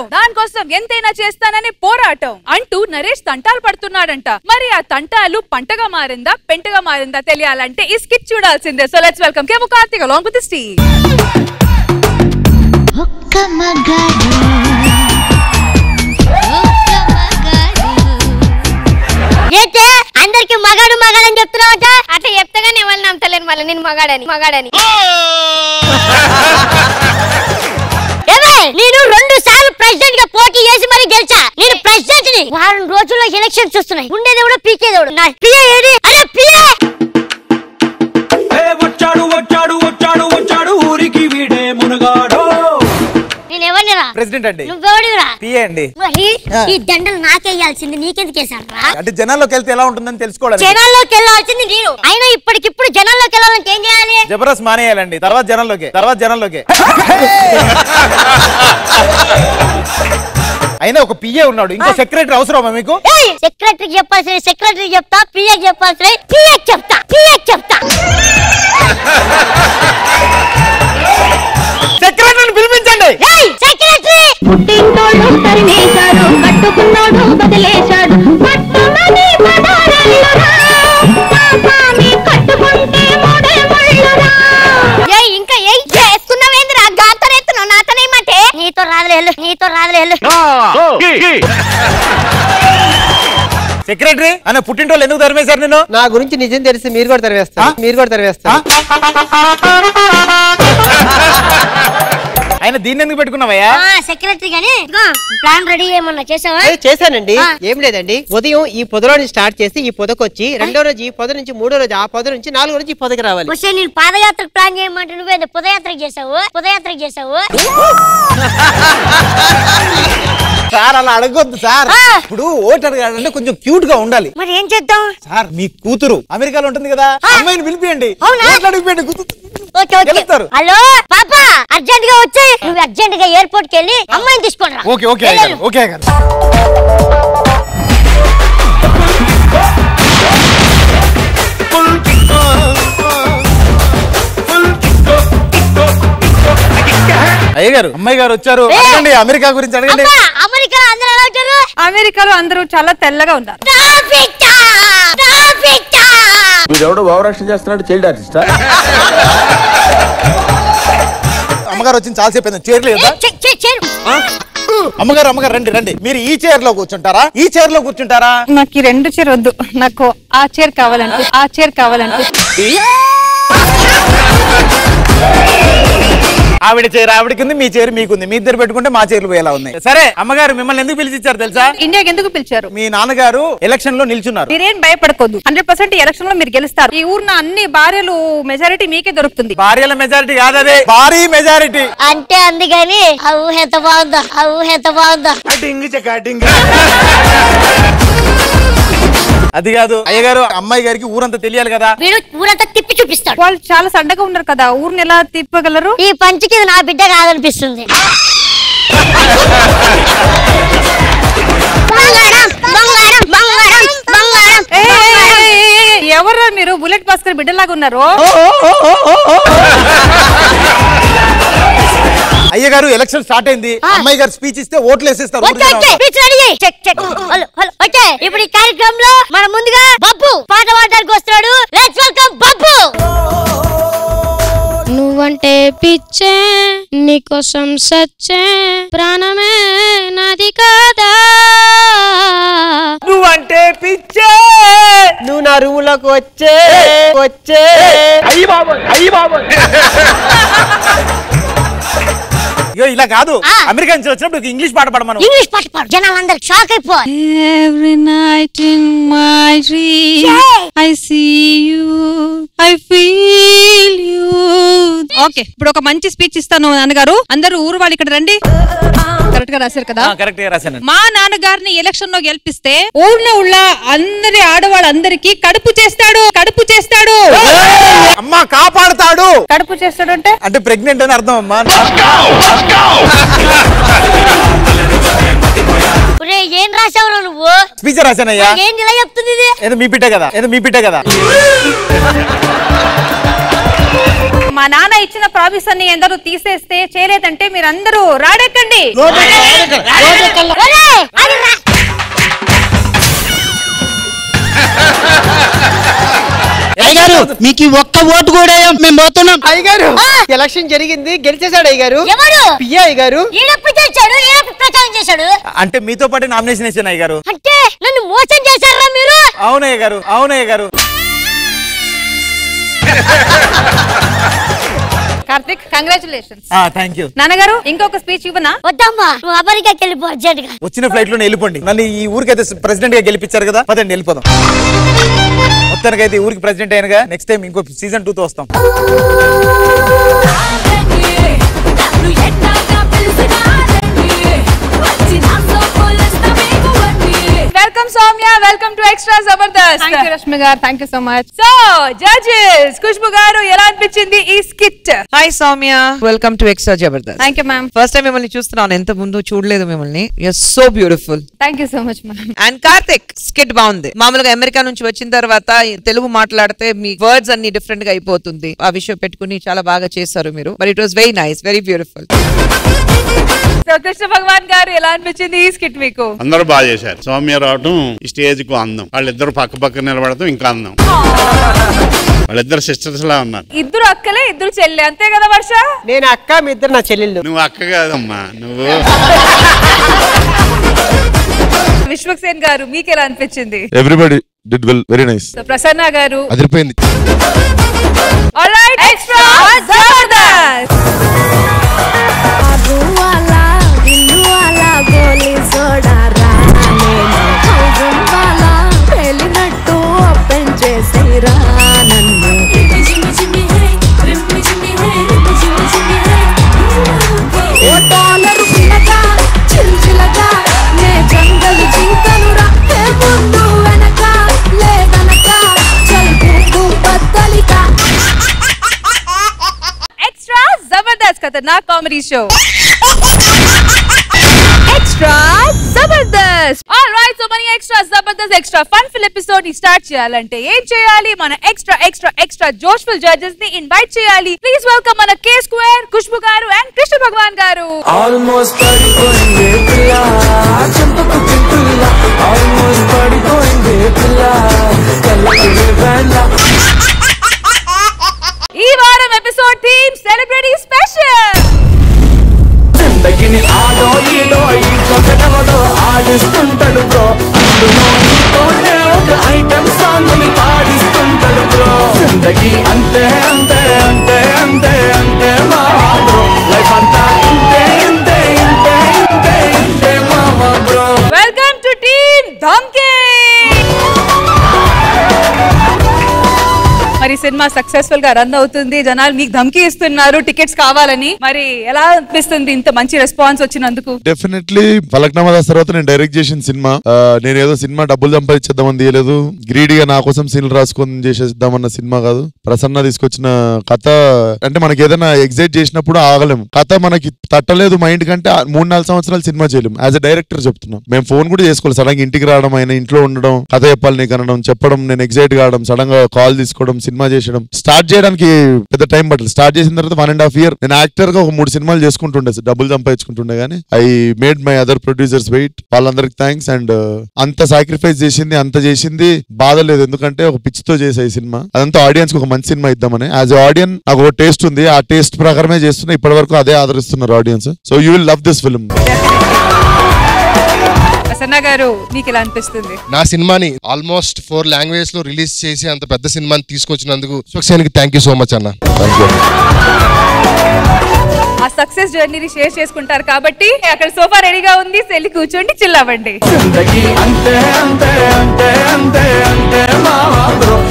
పోరాటం దానికోసం ఎంతైనా చేస్తానని పోరాటం అంటూ నరేష్ తంటాలు పడుతున్నాడంట మరి ఆ తంటాలు పంటగా మారిందా పెంటగా మారిందా తెలియాలంటే ఈ స్కిట్ చూడాల్సిందే సో లెట్స్ వెల్కమ్ కేము కార్తిక్ అలాంగ్ విత్ స్టీవ్ ఒక్క మగాడు ఒక్క మగాడు ఏంటే అందరికి మగాడు మగాడు అని చెప్తున్నావట అట్లా చెప్తేగానే ఎవరు నమ్మతలేను మళ్ళీ నేను మగాడని మగాడని ఏమే, నేను రెండు సార్లు ప్రెసిడెంట్ గా పోటీ చేసి మరి గెలిచా నేను ప్రెసిడెంట్ ని వారం రోజుల్లో ఎలక్షన్స్ వస్తున్నాయి ఉండేదేవుడు పీకేదేవుడు నా పిఏ ఏడి అరే పిఏ ఏ వచ్చాడు వచ్చాడు వచ్చాడు వచ్చాడు ఊరికి వీడే మునగాడు నేను ఎవరినిరా ప్రెసిడెంట్ అండి నువ్వెవడిరా పిఏ అండి మరి ఈ దండలు నాకేయాల్సింది నీకెందుకు వేసాడరా అంటే జనాల్లోకి వెళ్తే ఎలా ఉంటుందని తెలుసుకోవడానికి జనాల్లోకి వెళ్ళాల్సింది నేను అయినా ఇప్పటికిప్పుడు జనాల్లోకి వెళ్ళాలంటే ఏం చేయాలి జబర్దస్త్ మానేయాలండి తర్వాత జనంలోకి తర్వాత జనంలోకి అయినా ఒక పిఏ ఉన్నాడు ఇంకో సెక్రటరీ అవసరమా మీకు సెక్రటరీకి చెప్పాల్సిన సెక్రటరీ చెప్తా పిఏ చెప్పాల్సిన పిఏ చెప్తా పిఏ చెప్తా సెక్రటరీని పిలిపించండి ఏయ్, సెక్రటరీ పుట్టింటోడు తరిమేశాడు కట్టుకున్నోడు వదిలేశాడు పట్టుమని పదారెల్లురా పాపామి కట్టుకుంటే మూడే ముళ్ళురా ఏయ్ ఇంకా ఏయ్ చేస్తున్నావేంద్రా గాంతర ఎత్తున్నావు నాతనేమంటే నీతో రాదులే వెళ్ళు నీతో రాదులే వెళ్ళు సెక్రటరీ అన్న పుట్టింటోళ్ళు ఎందుకు తరిమేశారు నేను నా గురించి నిజం తెలిసి మీరు కూడా తరివేస్తా మీరు కూడా తరివేస్తా ఆయన దీన్ని ఎందుకు పెట్టుకున్నావయ్యా సెక్రటరీ గాని ఇదిగో, ప్లాన్ రెడీ ఏమన్నా చేసావా ఏ, చేశానండి ఆ. ఏం లేదండి ఉదయం ఈ పొదలోని స్టార్ట్ చేసి ఈ పొదకొచ్చి రెండో రోజు ఈ పొద నుంచి మూడో రోజు ఆ పొద నుంచి నాలుగో రోజు ఈ పొదకి రావాలి వస్తే నేను పాదయాత్రకు ప్లాన్ చేయమంటే నువ్వేదో పదయాత్రకు చేసావు పదయాత్రకు చేసావు సార్ అలా అడగొద్దు సార్ ఆ. ఇప్పుడు ఓటు అడగాలంటే కొంచెం క్యూట్ గా ఉండాలి మరి ఏం చేద్దాం సార్ మీ కూతురు అమెరికాలో ఉంటుంది కదా ఆ. అమ్మాయిని పిలిపియండి అవునా? ఓట్లు అడిగిపోయండి కూతురు. ఓకే ఓకే గెలుస్తారు. హలో పాపా అర్జెంట్ గా వచ్చాయి నువ్వు అర్జెంట్ గా ఎయిర్పోర్ట్ కి వెళ్ళి అమ్మాయిని తీసుకొని రా ఓకే ఓకే వెళ్ళు. అయ్యగారు, ఓకే అయ్యగారు. అయ్యగారు అమ్మాయి గారు వచ్చారు ఏ. అడగండి అమెరికా గురించి అడగండి అమ్మా, అమెరికాలో అందరూ ఎలా ఉంటారు అమెరికాలో అందరూ చాలా తెల్లగా ఉన్నారు ట్రాఫిక్టా! ట్రాఫిక్టా! వీడెవడో భావరక్షణ చేస్తున్నాడు చైల్డ్ ఆర్టిస్టా అమ్మగారు వచ్చింది చాలా సేపు అయింది. చైర్ ఏ, లేదా చె- చె- చెరు. అమ్మగారు అమ్మగారు రండి రండి మీరు ఈ చైర్ లో కూర్చుంటారా ఈ చైర్ లో కూర్చుంటారా నాకు ఈ రెండు చీర వద్దు నాకు ఆ చీర కావాలంటే ఆ చీర కావాలంటే ఆవిడ చైర్ ఆవిడకి ఉంది మీ చైర్ మీకుంది మీ ఇద్దరు పెట్టుకుంటే మా చైర్లు పోయేలా ఉన్నాయి సరే అమ్మగారు మిమ్మల్ని ఎందుకు పిలిచిచ్చారు తెలుసా ఇండియాకి ఎందుకు పిలిచారు మీ నాన్నగారు ఎలక్షన్ లో నిల్చున్నారు మీరేం భయపడకొద్దు హండ్రెడ్ పర్సెంట్ ఎలక్షన్ లో మీరు గెలుస్తారు ఈ ఊరిన అన్ని భార్యలు మెజారిటీ మీకే దొరుకుతుంది భార్యల మెజారిటీ కాదదే భారీ మెజారిటీ అంటే అందుకని ఆ ఊహ ఎంత బాగుందా ఆ ఊహ ఎంత బాగుందా అది కాదు అయ్యగారు అమ్మాయి గారికి ఊరంతా తెలియాలి కదా వీడు ఊరంతా తిప్పి చూపిస్తాడు వాళ్ళు చాలా సడ్డగా ఉన్నారు కదా ఊరిని ఎలా తిప్పగలరు ఈ పంచికి ఇది నా బిడ్డ కాదనిపిస్తుంది బంగారం బంగారం బంగారం బంగారం ఏ, ఏ, ఏ, ఏ, ఏ, ఎవరు మీరు బుల్లెట్ భాస్కర్ బిడ్డలాగా ఉన్నారు అయ్యగారు ఎలక్షన్ స్టార్ట్ అయింది అమ్మాయి గారు స్పీచ్ ఇస్తే ఓట్లు వేసేస్తారు ఊరు ఓకే జనం. ఓకే స్పీచ్ రెడీ చేయి. Check check hello hello okay ఇప్పుడు ఈ కార్యక్రమంలో మనం ముందుగా బబ్బు పాట పాడడానికి వస్తున్నాడు లెట్స్ వెల్కమ్ బబ్బు నువ్వంటే పిచ్చే నీకోసం సచ్చే ప్రాణమే నాది కాదా నువ్వంటే పిచ్చే నువ్వు నా రూమ్ లోకి వచ్చే వచ్చే అయ్యి బాబోయ్ అయ్యి బాబోయ్ ఇగో ఇలా కాదు ఆ. అమెరికా నుంచి వచ్చినప్పుడు ఇంగ్లీష్ పాట పాడమను ఇంగ్లీష్ పాట పాడు జనాలందరికి షాక్ అయిపోవాలి Every night in my dream Yeah. I see you I feel you okay ఇప్పుడు ఒక మంచి స్పీచ్ ఇస్తాను నాన్నగారు అందరూ ఊరు వాళ్ళు ఇక్కడ రండి కరెక్ట్ గా రాశారు కదా కరెక్ట్ గా రాశాను మా నాన్నగారిని ఎలక్షన్ లో గెలిపిస్తే ఊర్లో ఉள்ள అందరి ఆడవాళ్ళందరికీ కడుపు చేస్తాడు కడుపు చేస్తాడు అమ్మా కాపాడుతాడు కడుపు చేస్తాడు అంటే అంటే ప్రెగ్నెంట్ అని అర్థం అమ్మా ఒరే, ఏం రాసావురా నువ్వు స్పీచ్ రాశానయ్యా ఏం ఇలా చెప్తుంది ఇది ఏదో మీ పిట్టే కదా ఏదో మీ పిట్టే కదా మా నాన్న ఇచ్చిన ప్రామిస్ అన్ని ఎందరూ తీసేస్తే చేయలేదంటే మీరందరూ రాడెక్కండి ఒరేయ్, అది రా- అయ్యగారు మీకు ఈ ఒక్క ఓటు కూడా వేయం. మేము పోతున్నాం అయ్యగారు ఆ! ఎలక్షన్ జరిగింది గెలిచేశాడు అయ్యగారు ఎవడు పియ్య అయ్యగారు ఈడప్పుడు చేశాడు ఈడప్పుడు ప్రచారం చేశాడు అంటే మీతో పాటు నామినేషన్ వేసాను అయ్య గారు అంటే నన్ను మోసం చేశారా మీరు అవునయ్య గారు అవునయ్య గారు కార్తిక్ కంగ్రాచులేషన్స్ థ్యాంక్ యూ నాన్నగారు ఇంకొక స్పీచ్ ఇవ్వనా వద్దమ్మా నువ్వు అమెరికాకి వెళ్ళిపో అర్జెంట్ గా వచ్చిన ఫ్లైట్ లోనే వెళ్ళిపోండి నన్ను ఈ ఊరికైతే ప్రెసిడెంట్ గా గెలిపించారు కదా పదండి వెళ్ళిపోదాం మొత్తానికైతే ఈ ఊరికి ప్రెసిడెంట్ అయినగా నెక్స్ట్ టైం ఇంకో సీజన్ టూ తో వస్తాం welcome Soumya welcome to extra Jabardasth thank you Rashmi garu thank you so much so judges Khushbu garu ఎలా అనిపించింది ఈ skit hi Soumya welcome to extra Jabardasth thank you ma'am first time మిమ్మల్ని చూస్తున్నాను ఎంత ముందు చూడలేదు మిమ్మల్ని your so beautiful thank you so much ma'am and Karthik skit బాగుంది మామూలుగా అమెరికా నుంచి వచ్చిన తర్వాత తెలుగు మాట్లాడితే మీ వర్డ్స్ అన్ని డిఫరెంట్ గా అయిపోతుంది ఆ విషయం పెట్టుకుని చాలా బాగా చేశారు మీరు but it was very nice very beautiful so Krishna Bhagavan garu ఎలా అనిపించింది ఈ స్కిట్ మీకు అందరూ బాగా చేశారు సౌమ్య రావటం ఈ స్టేజ్ కు అందం వాళ్ళిద్దరు పక్క పక్క నిలబడటం ఇంకా అందం వాళ్ళిద్దరు సిస్టర్స్ లా ఉన్నారు ఇద్దరు అక్కలే ఇద్దరు చెల్లి అంతే కదా వర్ష నేను అక్క మీ ఇద్దరు నా చెల్లెళ్ళు నువ్వు అక్క కాదమ్మా నువ్వు విశ్వక్సేన్ గారు మీకు ఎలా అనిపించింది everybody did well very nice so Prasanna garu అదిరిపోయింది alright extra Jabardasth extra Jabardasth ఖతర్నాక్ comedy show extra Jabardasth all right so మన extra Jabardasth extra fun fill episode ని స్టార్ట్ చేయాలంటే ఏం చేయాలి మన ఎక్స్ట్రా ఎక్స్ట్రా ఎక్స్ట్రా జోష్ఫుల్ జడ్జెస్ ని ఇన్వైట్ చేయాలి ప్లీజ్ వెల్కమ్ మన కే స్క్వేర్ ఖుష్బు గారు అండ్ కృష్ణ భగవాన్ గారు ఆల్మోస్ట్ పడిపోయింది పిల్ల చెంపకు పింపుల్ల ఆల్మోస్ట్ పడిపోయింది పిల్ల కళ్ళకి వెళ్ళ ఈ వారం ఎపిసోడ్ థీమ్ సెలబ్రిటీ స్పెషల్ జిందగిని ఆడో ఈడో ఈ చోటెవడో ఆడిస్తుంటాడు బ్రో అందులో నీతోనే ఒక ఐటమ్ సాంగ్ ని పాడిస్తుంటాడు బ్రో జిందగి అంతే అంతే అంతే అంతే అంతే మా బ్రో లైఫ్ అంతా ఇంతే ఇంతే ఇంతే ఇంతే ఇంతే మావా బ్రో వెల్కమ్ టు టీమ్ ధమ్కే మరి సినిమా సక్సెస్ఫుల్ గా రన్ అవుతుంది జనాలు మీకు ధమ్కి ఇస్తున్నారు టికెట్స్ కావాలని మరి ఎలా అనిపిస్తుంది ఇంత మంచి రెస్పాన్స్ వచ్చినందుకు డెఫినెట్లీ ఫలక్నామా దాస్ తర్వాత నేను డైరెక్ట్ చేసిన సినిమా ఆ, నేను ఏదో సినిమా డబ్బులు సంపాదించేద్దామని తీయలేదు గ్రీడీగా నా కోసం సీన్లు రాసుకొని చేసేద్దామన్న సినిమా కాదు ప్రసన్న తీసుకొచ్చిన కథ అంటే మనకి ఏదైనా ఎగ్జైట్ చేసినప్పుడు ఆగలేము కథ మనకి తట్టలేదు మైండ్ కంటే ఆ మూడు నాలుగు సంవత్సరాలు సినిమా చేయలేము యాజ్ అ డైరెక్టర్ చెప్తున్నా మేము ఫోన్ కూడా చేసుకోవాలి సడన్ గా ఇంటికి రావడం ఆయన ఇంట్లో ఉండడం కథ చెప్పాలి నీకు అనడం చెప్పడం నేను ఎగ్జైట్ కావడం సడన్ గా కాల్ తీసుకోవడం సినిమా చేయడం స్టార్ట్ చేయడానికి పెద్ద టైం పట్టలేదు స్టార్ట్ చేసిన తర్వాత వన్ అండ్ హాఫ్ ఇయర్ నేను యాక్టర్ గా ఒక మూడు సినిమాలు చేసుకుంటుండే డబ్బులు సంపాదించుకుంటుండే కానీ I made my other producers wait వాళ్ళందరికి థ్యాంక్స్ అండ్ అంత సాక్రిఫైస్ చేసింది అంత చేసింది బాధ లేదు ఎందుకంటే ఒక పిచ్ తో చేసే ఈ సినిమా అదంతా ఆడియన్స్ ఒక మంచి సినిమా ఇద్దామని యాజ్ ఆడియన్ నాకు ఒక టేస్ట్ ఉంది ఆ టేస్ట్ ప్రకారమే చేస్తున్నా ఇప్పటి వరకు అదే ఆదరిస్తున్నారు audiences so you will love this film Prasanna garu మీకు ఎలా అనిపిస్తుంది నా సినిమాని ఆల్మోస్ట్ ఫోర్ లాంగ్వేజ్ లో రిలీజ్ చేసి అంత పెద్ద సినిమాని తీసుకొచ్చినందుకు సుఖసేనికి థ్యాంక్ యూ సో మచ్ అన్న ఆ సక్సెస్ జర్నీని షేర్ చేసుకుంటారు కాబట్టి అక్కడ సోఫా రెడీగా ఉంది సెల్లి కూర్చోండి చిల్లవ్వండి జిందగీ అంతే అంతే అంతే అంతే అంతే మావా బ్రో